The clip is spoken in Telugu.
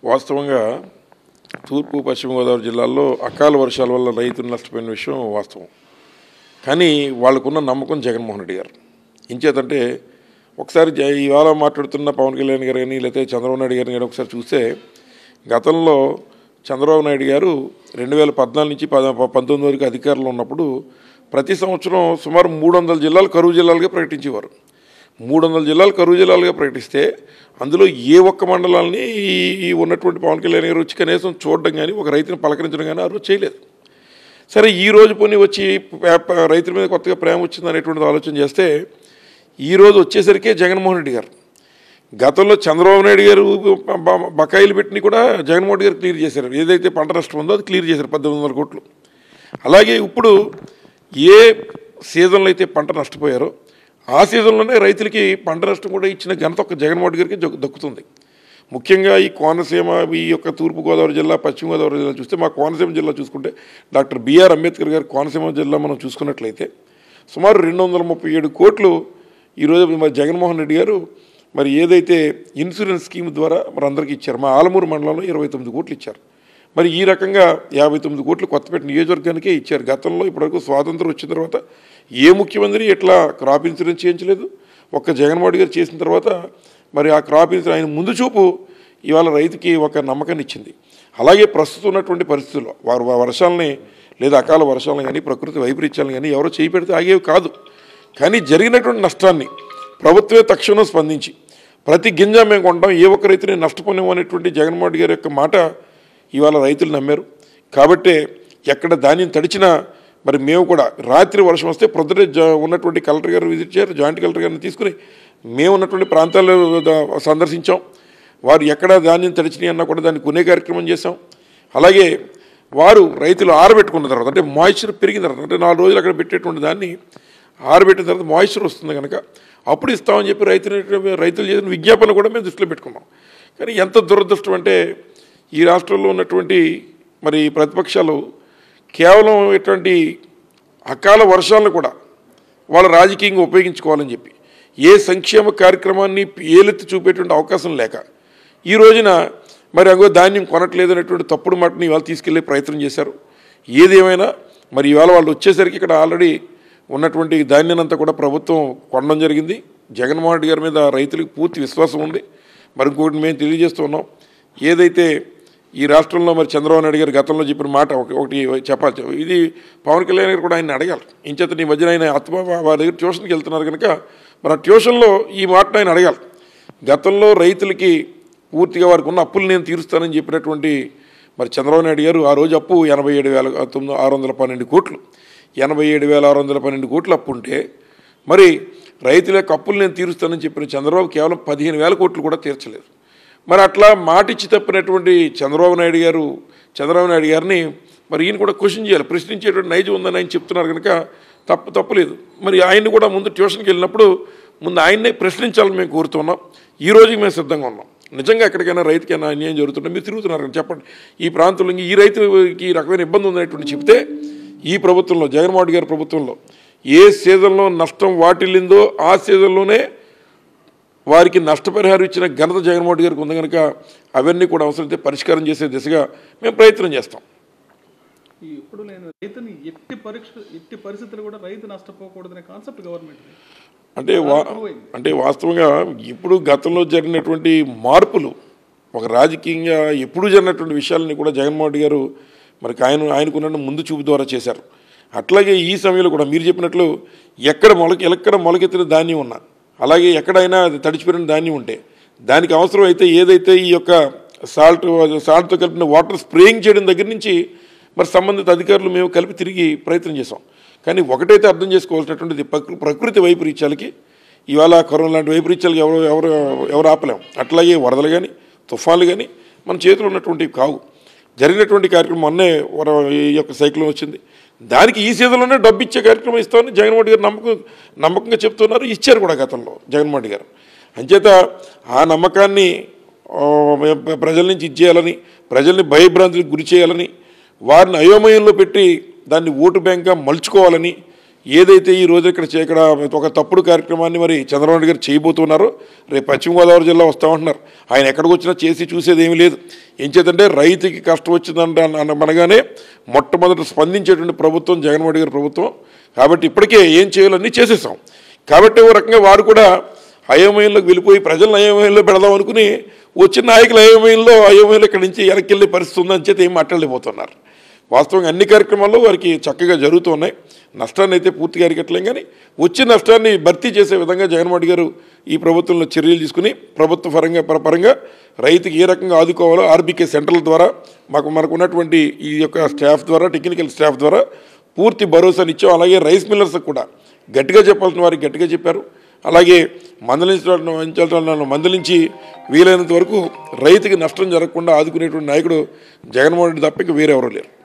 వాస్తవంగా తూర్పు పశ్చిమ గోదావరి జిల్లాల్లో అకాల వర్షాల వల్ల రైతులు నష్టపోయిన విషయం వాస్తవం కానీ వాళ్ళకున్న నమ్మకం జగన్మోహన్ రెడ్డి గారు ఇంచేతంటే ఒకసారి జ- ఇవాళ మాట్లాడుతున్న పవన్ కళ్యాణ్ గారు కానీ లేకపోతే చంద్రబాబు నాయుడు గారిని కానీ ఒకసారి చూస్తే గతంలో చంద్రబాబు నాయుడు గారు రెండు వేల పద్నాలుగు నుంచి పద పంతొమ్మిది వరకు అధికారంలో ఉన్నప్పుడు ప్రతి సంవత్సరం సుమారు మూడు వందల జిల్లాలు కరువు జిల్లాలుగా ప్రకటించేవారు మూడు వందల జిల్లాలు కరువు జిల్లాలుగా ప్రకటిస్తే అందులో ఏ ఒక్క మండలాన్ని ఈ ఈ ఉన్నటువంటి పవన్ కళ్యాణ్ గారు వచ్చి కనీసం చూడడం కానీ ఒక రైతుని పలకరించడం కానీ ఆ రోజు చేయలేదు సరే ఈ రోజు పోనీ వచ్చి ప- ప- రైతుల మీద కొత్తగా ప్రేమ వచ్చింది అనేటువంటిది ఆలోచన చేస్తే ఈ రోజు వచ్చేసరికి జగన్మోహన్ రెడ్డి గారు గతంలో చంద్రబాబు నాయుడు గారు బ- బ- బకాయిలు పెట్టిన కూడా జగన్మోహన్ రెడ్డి గారు క్లియర్ చేశారు ఏదైతే పంట నష్టం ఉందో అది క్లియర్ చేశారు పద్దెనిమిది వందల కోట్లు అలాగే ఇప్పుడు ఏ సీజన్లో అయితే పంట నష్టపోయారో ఆ సీజన్లోనే రైతులకి పంట నష్టం కూడా ఇచ్చిన ఘనత ఒక జగన్మోహన్ రెడ్డి గారికి దక్కు- దక్కుతుంది ముఖ్యంగా ఈ కోనసీమ ఈ యొక్క తూర్పుగోదావరి జిల్లా పశ్చిమ గోదావరి జిల్లా చూస్తే మా కోనసీమ జిల్లా చూసుకుంటే డాక్టర్ బిఆర్ అంబేద్కర్ గారి కోనసీమ జిల్లా మనం చూసుకున్నట్లయితే సుమారు రెండు వందల ముప్పై ఏడు కోట్లు ఈరోజు మరి జగన్మోహన్ రెడ్డి గారు మరి ఏదైతే ఇన్సూరెన్స్ స్కీమ్ ద్వారా మరి అందరికీ ఇచ్చారు మా ఆలమూరు మండలంలో ఇరవై తొమ్మిది కోట్లు ఇచ్చారు మరి ఈ రకంగా యాభై తొమ్మిది కోట్లు కొత్తపేట నియోజకవర్గానికే ఇచ్చారు గతంలో ఇప్పటివరకు స్వాతంత్రం వచ్చిన తర్వాత ఏ ముఖ్యమంత్రి ఇట్లా క్రాప్ ఇన్సూరెన్స్ చేయించలేదు ఒక్క జగన్మోహన్ రెడ్డి గారు చేసిన తర్వాత మరి ఆ క్రాప్ ఇన్సూరెన్స్ ఆయన ముందు చూపు ఇవాళ రైతుకి ఒక నమ్మకాన్ని ఇచ్చింది అలాగే ప్రస్తుతం ఉన్నటువంటి పరిస్థితుల్లో వారు వా- వర్షాలని లేదా అకాల వర్షాలను కానీ ప్రకృతి వైపరీత్యాలను కానీ ఎవరో చేయి పెడితే ఆగేవి కాదు కానీ జరిగినటువంటి నష్టాన్ని ప్రభుత్వమే తక్షణం స్పందించి ప్రతి గింజ మేము కొంటాం ఏ ఒక్క రైతుని నష్టపోలేము అనేటువంటి జగన్మోహన్ రెడ్డి గారి యొక్క మాట ఇవాళ రైతులు నమ్మారు కాబట్టే ఎక్కడ ధాన్యం తడిచినా మరి మేము కూడా రాత్రి వర్షం వస్తే ప్రొద్దుటే జ- ఉన్నటువంటి కలెక్టర్ గారు విజిట్ చేశారు జాయింట్ కలెక్టర్ గారిని తీసుకుని మేము ఉన్నటువంటి ప్రాంతాల్లో ద- సందర్శించాం వారు ఎక్కడ ధాన్యం తడిచినాయి అన్నా కూడా దాన్ని కొనే కార్యక్రమం చేశాం అలాగే వారు రైతులు ఆరబెట్టుకున్న తర్వాత అంటే మాయిశ్చర్ పెరిగిన తర్వాత అంటే నాలుగు రోజులు అక్కడ పెట్టేటువంటి దాన్ని ఆరబెట్టిన తర్వాత మాయిశ్చర్ వస్తుంది కనుక అప్పుడు ఇస్తామని చెప్పి రైతులు రైతులు చేసిన విజ్ఞాపన కూడా మేము దృష్టిలో పెట్టుకున్నాం కానీ ఎంత దురదృష్టం అంటే ఈ రాష్ట్రంలో ఉన్నటువంటి మరి ప్రతిపక్షాలు కేవలం ఇటువంటి అకాల వర్షాలను కూడా వాళ్ళ రాజకీయంగా ఉపయోగించుకోవాలని చెప్పి ఏ సంక్షేమ కార్యక్రమాన్ని ఏలెత్తి చూపేటువంటి అవకాశం లేక ఈ రోజున మరి అగో ధాన్యం కొనట్లేదు అనేటువంటి తప్పుడు మాటని ఇవాళ తీసుకెళ్లే ప్రయత్నం చేశారు ఏది ఏమైనా మరి ఇవాళ వాళ్ళు వచ్చేసరికి ఇక్కడ ఆల్రెడీ ఉన్నటువంటి ధాన్యాన్ని అంతా కూడా ప్రభుత్వం కొనడం జరిగింది జగన్మోహన్ రెడ్డి గారి మీద రైతులకు పూర్తి విశ్వాసం ఉంది మరి ఇంకోటి మేము తెలియజేస్తూ ఉన్నాం ఏదైతే ఈ రాష్ట్రంలో మరి చంద్రబాబు నాయుడు గారు గతంలో చెప్పిన మాట ఒక- ఒకటి చెప్పాలి ఇది పవన్ కళ్యాణ్ గారు కూడా ఆయన అడగాలి ఇంచేత ఈ మధ్యన ఆయన ఆత్మ వారి దగ్గర ట్యూషన్కి వెళ్తున్నారు కనుక మరి ఆ ట్యూషన్లో ఈ మాటను ఆయన అడగాలి గతంలో రైతులకి పూర్తిగా వారికి ఉన్న అప్పులు నేను తీరుస్తానని చెప్పినటువంటి మరి చంద్రబాబు నాయుడు గారు ఆ రోజు అప్పు ఎనభై ఏడు వేల తొమ్మిది ఆరు వందల పన్నెండు కోట్లు ఎనభై ఏడు వేల ఆరు వందల పన్నెండు కోట్లు అప్పు ఉంటే మరి రైతుల యొక్క అప్పులు నేను తీరుస్తానని చెప్పిన చంద్రబాబు కేవలం పదిహేను వేల కోట్లు కూడా తీర్చలేదు మరి అట్లా మాటిచ్చి తప్పినటువంటి చంద్రబాబు నాయుడు గారు చంద్రబాబు నాయుడు గారిని మరి ఈయన కూడా క్వశ్చన్ చేయాలి ప్రశ్నించేటువంటి నైజం ఉందని ఆయన చెప్తున్నారు కనుక తప్పు తప్పులేదు మరి ఆయన్ని కూడా ముందు ట్యూషన్కి వెళ్ళినప్పుడు ముందు ఆయన్నే ప్రశ్నించాలని మేము కోరుతున్నాం ఈ రోజుకి మేము సిద్ధంగా ఉన్నాం నిజంగా ఎక్కడికైనా రైతుకైనా అన్యాయం జరుగుతుంటే మీరు తిరుగుతున్నారు కదా చెప్పండి ఈ ప్రాంతంలో ఈ రైతుకి ఈ రకమైన ఇబ్బంది ఉందనేటువంటి చెప్తే ఈ ప్రభుత్వంలో జగన్మోహన్ రెడ్డి గారి ప్రభుత్వంలో ఏ సీజన్లో నష్టం వాటిల్లిందో ఆ సీజన్లోనే వారికి నష్టపరిహారం ఇచ్చిన ఘనత జగన్మోహన్ రెడ్డి గారికి ఉంది కనుక అవన్నీ కూడా అవసరమైతే పరిష్కారం చేసే దిశగా మేము ప్రయత్నం చేస్తాం ఈ ఎప్పుడు లేని రైతుని ఎట్టి పరీక్ష ఎట్టి పరిస్థితులు కూడా రైతు నష్టపోకూడదనే కాన్సెప్ట్ గవర్నమెంట్ అంటే వా అంటే వాస్తవంగా ఇప్పుడు గతంలో జరిగినటువంటి మార్పులు ఒక రాజకీయంగా ఎప్పుడు జరిగినటువంటి విషయాలని కూడా జగన్మోహన్ రెడ్డి గారు మరి ఆయన ఆయనకున్న ముందు చూపు ద్వారా చేశారు అట్లాగే ఈ సమయంలో కూడా మీరు చెప్పినట్లు ఎక్కడ మొలక ఎక్కడ మొలకెత్తిన ధాన్యం ఉన్నా అలాగే ఎక్కడైనా అది తడిచిపోయిన ధాన్యం ఉంటే దానికి అవసరం అయితే ఏదైతే ఈ యొక్క సాల్ట్ సాల్ట్తో కలిపిన వాటర్ స్ప్రేయింగ్ చేయడం దగ్గర నుంచి మరి సంబంధిత అధికారులు మేము కలిపి తిరిగి ప్రయత్నం చేసాం కానీ ఒకటైతే అర్థం చేసుకోవాల్సినటువంటిది ప్రకృ- ప్రకృతి వైపరీత్యాలకి ఇవాళ కరోనా లాంటి వైపరీత్యాలకి ఎవరు ఎవరు ఎవరు ఆపలేం అట్లాగే వరదలు కానీ తుఫాన్లు కానీ మన చేతిలో ఉన్నటువంటివి కావు జరిగినటువంటి కార్యక్రమం మొన్నే వర- ఈ యొక్క సైక్లోన్ వచ్చింది దానికి ఈ సీజన్లోనే డబ్బు ఇచ్చే కార్యక్రమం ఇస్తామని జగన్మోహన్ రెడ్డి గారు నమ్మకం నమ్మకంగా చెప్తున్నారు ఇచ్చారు కూడా గతంలో జగన్మోహన్ రెడ్డి గారు అంచేత ఆ నమ్మకాన్ని ఆ, ప్రజల నుంచి ఇచ్చేయాలని ప్రజల్ని భయభ్రాంతులకు గురి చేయాలని వారిని అయోమయంలో పెట్టి దాన్ని ఓటు బ్యాంక్గా మలుచుకోవాలని ఏదైతే ఈ రోజు ఇక్కడ చే- ఇక్కడ ఒక తప్పుడు కార్యక్రమాన్ని మరి చంద్రబాబు నాయుడు గారు చేయబోతున్నారో రేపు పశ్చిమ గోదావరి జిల్లా వస్తామంటున్నారు ఆయన ఎక్కడికి వచ్చినా చేసి చూసేది ఏమీ లేదు ఏం చేతంటే రైతుకి కష్టం వచ్చిందంట అన్న- అనగానే మొట్టమొదట స్పందించేటువంటి ప్రభుత్వం జగన్మోహన్ రెడ్డి గారి ప్రభుత్వం కాబట్టి ఇప్పటికే ఏం చేయాలన్నీ చేసేసాం కాబట్టి ఓ రకంగా వారు కూడా అయోమయంలోకి వెళ్ళిపోయి ప్రజలను అయోమయంలో పెడదాం అనుకుని వచ్చిన నాయకుల అయోమయంలో అయోమయంలో ఇక్కడి నుంచి వెనక్కి వెళ్ళే పరిస్థితి ఉందని చేత ఏం మాట్లాడలేకపోతున్నారు వాస్తవంగా అన్ని కార్యక్రమాల్లో వారికి చక్కగా జరుగుతూ ఉన్నాయి నష్టాన్ని అయితే పూర్తిగా అరికట్టలేం కానీ వచ్చిన నష్టాన్ని భర్తీ చేసే విధంగా జగన్మోహన్ రెడ్డి గారు ఈ ప్రభుత్వంలో చర్యలు తీసుకుని ప్రభుత్వ పరంగా పర- పరంగా రైతుకి ఏ రకంగా ఆదుకోవాలో ఆర్బీకే సెంటర్ల ద్వారా మాకు మనకు ఉన్నటువంటి ఈ యొక్క స్టాఫ్ ద్వారా టెక్నికల్ స్టాఫ్ ద్వారా పూర్తి భరోసాని ఇచ్చాం అలాగే రైస్ మిల్లర్స్కి కూడా గట్టిగా చెప్పాల్సిన వారికి గట్టిగా చెప్పారు అలాగే మందలించడం మందలించి వీలైనంత వరకు రైతుకి నష్టం జరగకుండా ఆదుకునేటువంటి నాయకుడు జగన్మోహన్ రెడ్డి తప్ప ఇంక వేరెవరూ లేరు